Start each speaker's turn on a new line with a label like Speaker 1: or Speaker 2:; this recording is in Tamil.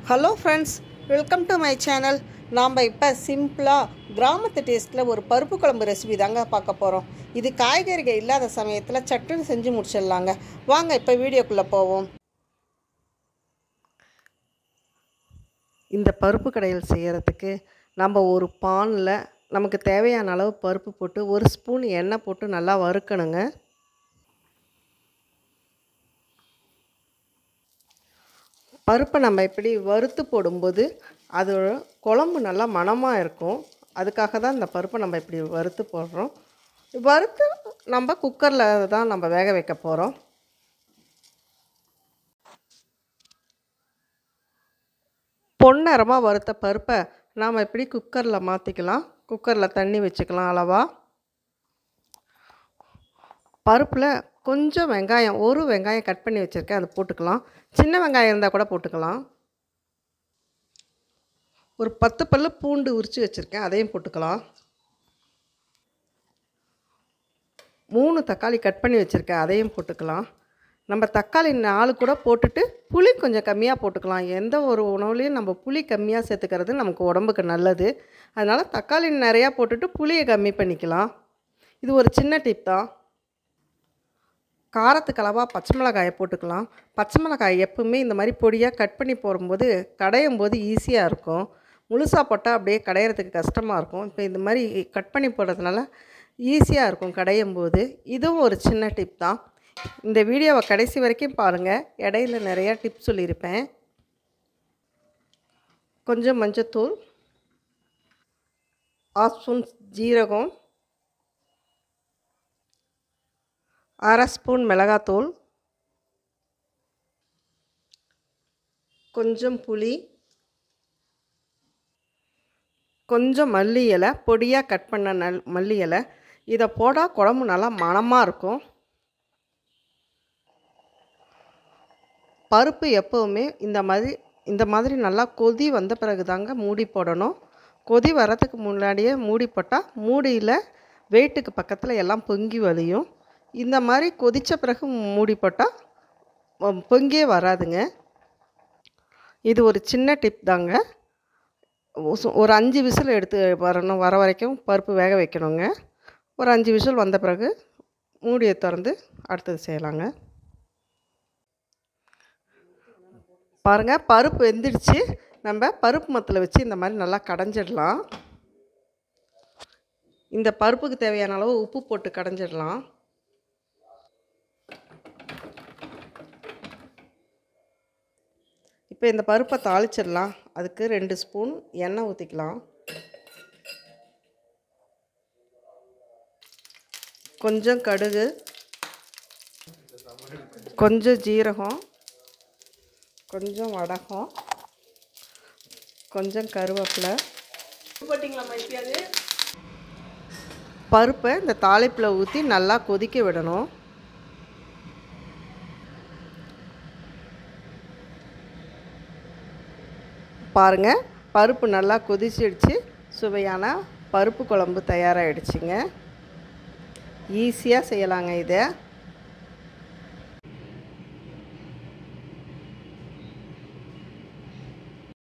Speaker 1: hello friends welcome to my channel நாம் இப்போ சிம்பிளாக கிராமத்து டேஸ்ட்டில் ஒரு பருப்பு குழம்பு ரெசிபி தாங்க பார்க்க போகிறோம் இது காய்கறிகள் இல்லாத சமயத்தில் சட்டுன்னு செஞ்சு முடிச்சிடலாங்க வாங்க இப்போ வீடியோக்குள்ளே போவோம் இந்த பருப்பு கடையில் செய்கிறதுக்கு நம்ம ஒரு பானில் நமக்கு தேவையான அளவு பருப்பு போட்டு ஒரு ஸ்பூன் எண்ணெய் போட்டு நல்லா வறுக்கணுங்க பருப்பை நம்ம இப்படி வறுத்து போடும்போது அது குழம்பு நல்லா மணமாக இருக்கும் அதுக்காக தான் இந்த பருப்பை நம்ம இப்படி வறுத்து போடுறோம் வறுத்து நம்ம குக்கரில் தான் நம்ம வேக வைக்க போகிறோம் பொன்னரமாக வறுத்த பருப்பை நாம் இப்படி குக்கரில் மாற்றிக்கலாம் குக்கரில் தண்ணி வச்சுக்கலாம் அளவா பருப்பில் கொஞ்சம் வெங்காயம் ஒரு வெங்காயம் கட் பண்ணி வச்சுருக்கேன் அதை போட்டுக்கலாம் சின்ன வெங்காயம் இருந்தால் கூட போட்டுக்கலாம் ஒரு பத்து பல்லு பூண்டு உரித்து வச்சுருக்கேன் அதையும் போட்டுக்கலாம் மூணு தக்காளி கட் பண்ணி வச்சுருக்கேன் அதையும் போட்டுக்கலாம் நம்ம தக்காளி நாலு கூட போட்டுட்டு புளி கொஞ்சம் கம்மியாக போட்டுக்கலாம் எந்த ஒரு உணவுலையும் நம்ம புளி கம்மியாக சேர்த்துக்கிறது நமக்கு உடம்புக்கு நல்லது அதனால் தக்காளி நிறையா போட்டுட்டு புளியை கம்மி பண்ணிக்கலாம் இது ஒரு சின்ன டிப் தான் காரத்துக்கு அளவாக பச்சை மிளகாயை போட்டுக்கலாம் பச்சை மிளகாய் எப்பவுமே இந்த மாதிரி பொடியாக கட் பண்ணி போடும்போது கடையும் போது ஈஸியாக இருக்கும் முழுசாக போட்டால் அப்படியே கடையிறதுக்கு கஷ்டமாக இருக்கும் இப்போ இந்த மாதிரி கட் பண்ணி போடுறதுனால ஈஸியாக இருக்கும் கடையும் போது இதுவும் ஒரு சின்ன டிப் தான் இந்த வீடியோவை கடைசி வரைக்கும் பாருங்கள் இடையில நிறையா டிப்ஸ் சொல்லியிருப்பேன் கொஞ்சம் மஞ்சத்தூள் ஆஃப் ஸ்பூன் ஜீரகம் அரை ஸ்பூன் மிளகாத்தூள் கொஞ்சம் புளி கொஞ்சம் மல்லி இலை பொடியாக கட் பண்ண நல் மல்லி இலை இதை போட்டால் குழம்பு நல்லா மணமாக இருக்கும் பருப்பு எப்போவுமே இந்த மாதிரி இந்த மாதிரி நல்லா கொதி வந்த பிறகு தாங்க மூடி போடணும் கொதி வரதுக்கு முன்னாடியே மூடி போட்டால் மூடியில் வெயிட்டுக்கு பக்கத்தில் எல்லாம் பொங்கி வலியும் இந்த மாதிரி கொதித்த பிறகு மூடி போட்டால் பொங்கியே வராதுங்க இது ஒரு சின்ன டிப் தாங்க ஒரு அஞ்சு விசில் எடுத்து வரணும் வர வரைக்கும் பருப்பு வேக வைக்கணுங்க ஒரு அஞ்சு விசில் வந்த பிறகு மூடியை திறந்து அடுத்தது செய்யலாங்க பாருங்கள் பருப்பு வெந்துடுச்சு நம்ம பருப்பு மத்தில் வச்சு இந்த மாதிரி நல்லா கடைஞ்சிடலாம் இந்த பருப்புக்கு தேவையான அளவு உப்பு போட்டு கடைஞ்சிடலாம் இப்போ இந்த பருப்பை தாளிச்சிடலாம் அதுக்கு ரெண்டு ஸ்பூன் எண்ணெய் ஊற்றிக்கலாம் கொஞ்சம் கடுகு கொஞ்சம் ஜீரகம் கொஞ்சம் வடகம் கொஞ்சம் கருவேப்பிலை போட்டிங்களாம்மா இப்பயாவது பருப்பை இந்த தாளிப்பில் ஊற்றி நல்லா கொதிக்க விடணும் பாருங்கள் பருப்பு நல்லா கொதிச்சிடுச்சு சுவையான பருப்பு குழம்பு தயாராகிடுச்சுங்க ஈஸியாக செய்யலாங்க இதை